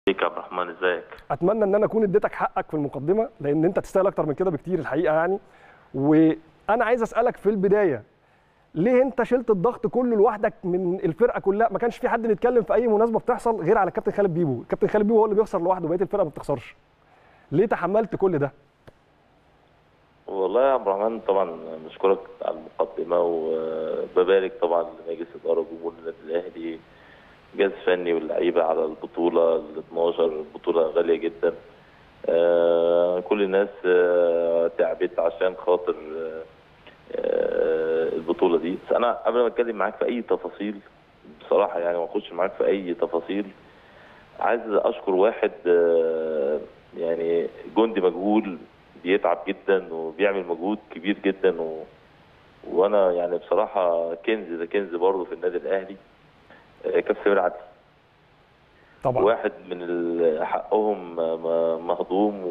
ازيك يا عبد الرحمن ازيك اتمنى ان انا اكون اديتك حقك في المقدمه لان انت تستاهل اكتر من كده بكتير الحقيقه يعني وانا عايز اسالك في البدايه ليه انت شلت الضغط كله لوحدك من الفرقه كلها ما كانش في حد بيتكلم في اي مناسبه بتحصل غير على الكابتن خالد بيبو الكابتن خالد بيبو هو اللي بيخسر لوحده بقيه الفرقه ما بتخسرش ليه تحملت كل ده والله يا عبد الرحمن طبعا بشكرك على المقدمه وببارك طبعا لمجلس اداره وجمهور النادي الاهلي جهاز فني واللعيبه على البطوله ال 12 بطوله غاليه جدا آه، كل الناس آه، تعبت عشان خاطر آه، آه، البطوله دي بس انا قبل ما اتكلم معاك في اي تفاصيل بصراحه يعني ما اخش معاك في اي تفاصيل عايز اشكر واحد آه، يعني جندي مجهول بيتعب جدا وبيعمل مجهود كبير جدا و... وانا يعني بصراحه كنز ده كنز برضه في النادي الاهلي آه، كابتن سمير عدلي طبعا واحد من ال- حقهم م- مهضوم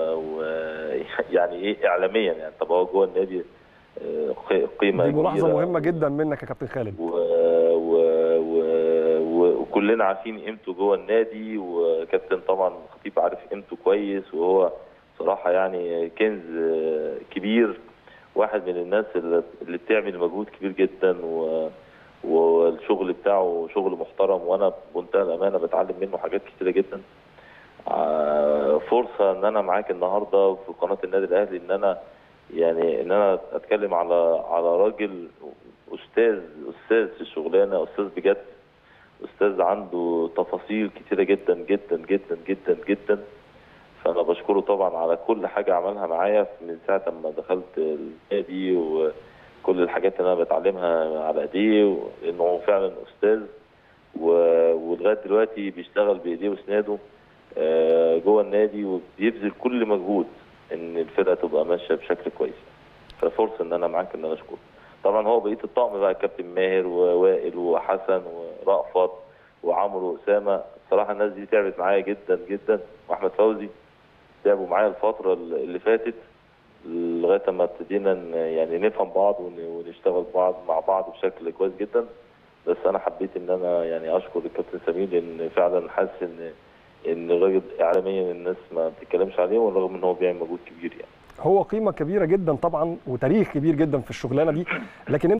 ويعني ايه اعلاميا يعني طب هو جوه النادي آه، قي- قيمه دي ملاحظه كبيرة. مهمه جدا منك يا كابتن خالد و... و... و... و... وكلنا عارفين قيمته جوه النادي وكابتن طبعا خطيب عارف قيمته كويس وهو صراحه يعني كنز آه، كبير واحد من الناس اللي اللي بتعمل مجهود كبير جدا و... والشغل بتاعه شغل محترم وانا بمنتهى الامانه بتعلم منه حاجات كتيره جدا آه، فرصه ان انا معاك النهارده في قناه النادي الاهلي ان انا يعني ان انا اتكلم على على راجل استاذ استاذ في الشغلانه استاذ بجد استاذ عنده تفاصيل كتيره جدا جدا جدا جدا جدا فانا بشكره طبعا على كل حاجه عملها معايا من ساعه ما دخلت النادي وكل الحاجات اللي انا بتعلمها على ايديه لانه هو فعلا استاذ و- ولغايه دلوقتي بيشتغل بايديه واسناده آه، جوه النادي وبيبذل كل مجهود ان الفرقه تبقى ماشيه بشكل كويس ففرصه ان انا معاك ان انا اشكره طبعا هو بقيه الطقم بقى كابتن ماهر ووائل وحسن ورأفت وعمرو واسامه الصراحه الناس دي تعبت معايا جدا جدا واحمد فوزي تعبوا معايا الفتره اللي فاتت لغايه ما ابتدينا ن- يعني نفهم بعض ون- ونشتغل بعض مع بعض بشكل كويس جدا بس انا حبيت ان انا يعني اشكر الكابتن سمير لان فعلا حاسس ان ان الراجل اعلاميا الناس ما بتتكلمش عليه والرغم ان هو بيعمل مجهود كبير يعني هو قيمه كبيره جدا طبعا وتاريخ كبير جدا في الشغلانه دي لكن